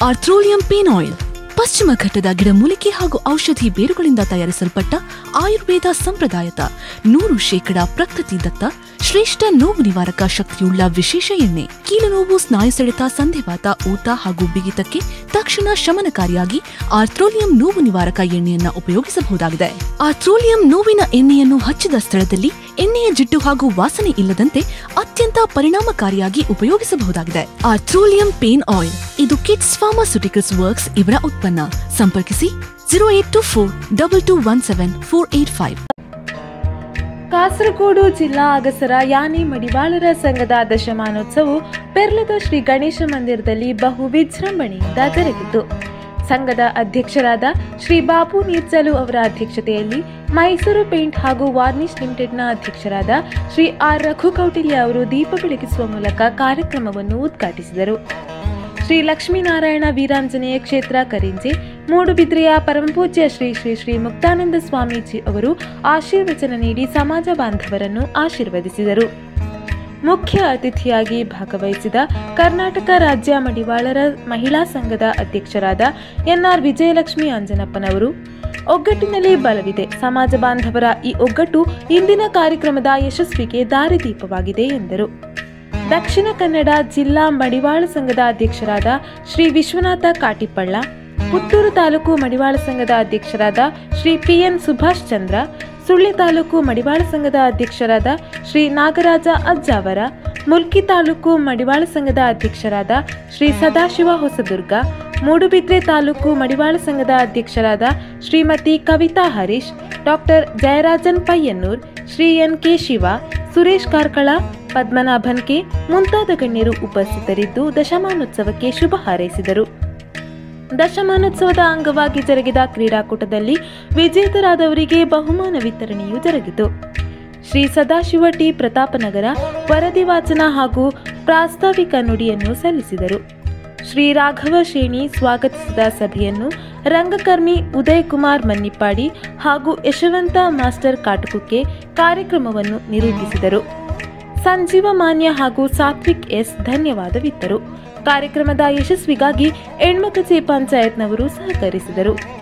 ಆರ್ಥ್ರೋಲಿಯಂ pain oil ಪಶ್ಚಿಮ ಘಟ್ಟದ ಗಿಡಮೂಲಿಕೆ ಹಾಗೂ ಔಷಧಿ ಬೇರುಗಳಿಂದ ತಯಾರಿಸಲ್ಪಟ್ಟ ಆಯುರ್ವೇದ ಸಂಪ್ರದಾಯದ ನೂರು ಶೇಕಡ ಪ್ರಕೃತಿ ದತ್ತ ಶ್ರೇಷ್ಠ ನೋವು ನಿವಾರಕ ಶಕ್ತಿಯುಳ್ಳ ವಿಶೇಷ ಎಣ್ಣೆ ಕೀಲು ನೋವು ಸ್ನಾಯು ಸೆಳೆತ ಸಂಧಿವಾತ ಊತ ಹಾಗೂ ಬಿಗಿತಕ್ಕೆ ತಕ್ಷಣ ಶಮನಕಾರಿಯಾಗಿ ಆರ್ಥ್ರೋಲಿಯಂ ನೋವು ನಿವಾರಕ ಎಣ್ಣೆಯನ್ನ ಉಪಯೋಗಿಸಬಹುದಾಗಿದೆ ಆರ್ಥ್ರೋಲಿಯಂ ನೋವಿನ ಎಣ್ಣೆಯನ್ನು ಹಚ್ಚಿದ ಸ್ಥಳದಲ್ಲಿ ಎಣ್ಣೆಯ ಜಿಡ್ಡು ಹಾಗೂ ವಾಸನೆ ಇಲ್ಲದಂತೆ ಅತ್ಯಂತ ಪರಿಣಾಮಕಾರಿಯಾಗಿ ಉಪಯೋಗಿಸಬಹುದಾಗಿದೆ ಆರ್ಥ್ರೋಲಿಯಂ ಪೇನ್ ಆಯಿಲ್ ಇದು ಕಿಡ್ಸ್ ಫಾರ್ಮಾಸ್ಯೂಟಿಕಲ್ಸ್ ವರ್ಕ್ಸ್ ಇವರ ಉತ್ಪನ್ನ ಸಂಪರ್ಕಿಸಿ zero eight two four double two one seven four eight five Kasaragod ಜಿಲ್ಲಾ ಅಗಸರ ಯಾನೆ ಮಡಿವಾಳರ ಸಂಘದ ದಶಮಾನೋತ್ಸವವು ಪೆರ್ಲದ ಶ್ರೀ ಗಣೇಶ ಮಂದಿರದಲ್ಲಿ ಬಹು ವಿಜೃಂಭಣೆಯಿಂದ ಜರುಗಿತು ಸಂಘದ ಅಧ್ಯಕ್ಷರಾದ ಶ್ರೀ ಬಾಬು ನೀರ್ಚಲು ಅವರ ಅಧ್ಯಕ್ಷತೆಯಲ್ಲಿ ಮೈಸೂರು ಪೇಂಟ್ ಹಾಗೂ ವಾರ್ನಿಶ್ ಲಿಮಿಟೆಡ್ನ ಅಧ್ಯಕ್ಷರಾದ ಶ್ರೀ ಆರ್ ರಘು ಕೌಟಿಲ್ಯ ಅವರು ದೀಪ ಬೆಳಗಿಸುವ ಮೂಲಕ ಕಾರ್ಯಕ್ರಮವನ್ನು ಉದ್ಘಾಟಿಸಿದರು ಶ್ರೀ ಲಕ್ಷ್ಮೀನಾರಾಯಣ ವೀರಾಂಜನೇಯ ಕ್ಷೇತ್ರ ಕರಿಂಜೆ ಮೂಡುಬಿದ್ರೆಯ ಪರಮಪೂಜ್ಯ ಶ್ರೀ ಶ್ರೀ ಶ್ರೀ ಮುಕ್ತಾನಂದ ಸ್ವಾಮೀಜಿ ಅವರು ಆಶೀರ್ವಚನ ನೀಡಿ ಸಮಾಜ ಬಾಂಧವರನ್ನು ಆಶೀರ್ವದಿಸಿದರು ಮುಖ್ಯ ಅತಿಥಿಯಾಗಿ ಭಾಗವಹಿಸಿದ ಕರ್ನಾಟಕ ರಾಜ್ಯ ಮಡಿವಾಳರ ಮಹಿಳಾ ಸಂಘದ ಅಧ್ಯಕ್ಷರಾದ ಎನ್ಆರ್ ವಿಜಯಲಕ್ಷ್ಮಿ ಅಂಜನಪ್ಪನವರು ಒಗ್ಗಟ್ಟಿನಲ್ಲಿ ಬಲವಿದೆ ಸಮಾಜ ಬಾಂಧವರ ಈ ಒಗ್ಗಟ್ಟು ಇಂದಿನ ಕಾರ್ಯಕ್ರಮದ ಯಶಸ್ವಿಗೆ ದಾರಿದೀಪವಾಗಿದೆ ಎಂದರು ದಕ್ಷಿಣ ಕನ್ನಡ ಜಿಲ್ಲಾ ಮಡಿವಾಳ ಸಂಘದ ಅಧ್ಯಕ್ಷರಾದ ಶ್ರೀ ವಿಶ್ವನಾಥ ಕಾಟಿಪಳ್ಳ ಪುತ್ತೂರು ತಾಲೂಕು ಮಡಿವಾಳ ಸಂಘದ ಅಧ್ಯಕ್ಷರಾದ ಶ್ರೀ ಪಿಎನ್ ಸುಭಾಷ್ ಚಂದ್ರ ಸುಳ್ಯ ತಾಲೂಕು ಮಡಿವಾಳ ಸಂಘದ ಅಧ್ಯಕ್ಷರಾದ ಶ್ರೀ ನಾಗರಾಜ ಅಜ್ಜಾವರ ಮುಲ್ಕಿ ತಾಲೂಕು ಮಡಿವಾಳ ಸಂಘದ ಅಧ್ಯಕ್ಷರಾದ ಶ್ರೀ ಸದಾಶಿವ ಹೊಸದುರ್ಗ ಮೂಡುಬಿದ್ರೆ ತಾಲೂಕು ಮಡಿವಾಳ ಸಂಘದ ಅಧ್ಯಕ್ಷರಾದ Shrimati Kavitha Harish doctor Jayarajan Payyanur Shri N K Shiva Suresh Karkala Padmanabhan K ಮುಂತಾದ ಗಣ್ಯರು ಉಪಸ್ಥಿತರಿದ್ದು ದಶಮಾನೋತ್ಸವಕ್ಕೆ ಶುಭ ಹಾರೈಸಿದರು ದಶಮಾನೋತ್ಸವದ ಅಂಗವಾಗಿ ಜರುಗಿದ ಕ್ರೀಡಾಕೂಟದಲ್ಲಿ ವಿಜೇತರಾದವರಿಗೆ ಬಹುಮಾನ ವಿತರಣೆಯೂ ಜರುಗಿತು ಶ್ರೀ ಸದಾಶಿವ ಟಿ ಪ್ರತಾಪನಗರ ವರದಿ ವಾಚನ ಹಾಗೂ ಪ್ರಾಸ್ತಾವಿಕ ನುಡಿಯನ್ನು ಸಲ್ಲಿಸಿದರು ಶ್ರೀ ರಾಘವ ಶ್ರೇಣಿ ಸ್ವಾಗತಿಸಿದ ಸಭೆಯನ್ನು ರಂಗಕರ್ಮಿ ಉದಯ್ ಕುಮಾರ್ ಮನ್ನಿಪ್ಪಾಡಿ ಹಾಗೂ ಯಶವಂತ ಮಾಸ್ಟರ್ ಕಾಟುಕುಕ್ಕೆ ಕಾರ್ಯಕ್ರಮವನ್ನು ನಿರೂಪಿಸಿದರು ಸಂಜೀವ ಮಾನ್ಯ ಹಾಗೂ ಸಾತ್ವಿಕ್ ಎಸ್ ಧನ್ಯವಾದವಿತ್ತರು ಕಾರ್ಯಕ್ರಮದ ಯಶಸ್ವಿಗಾಗಿ ಎಣ್ಮಕಚೆ ಪಂಚಾಯತ್ನವರು ಸಹಕರಿಸಿದರು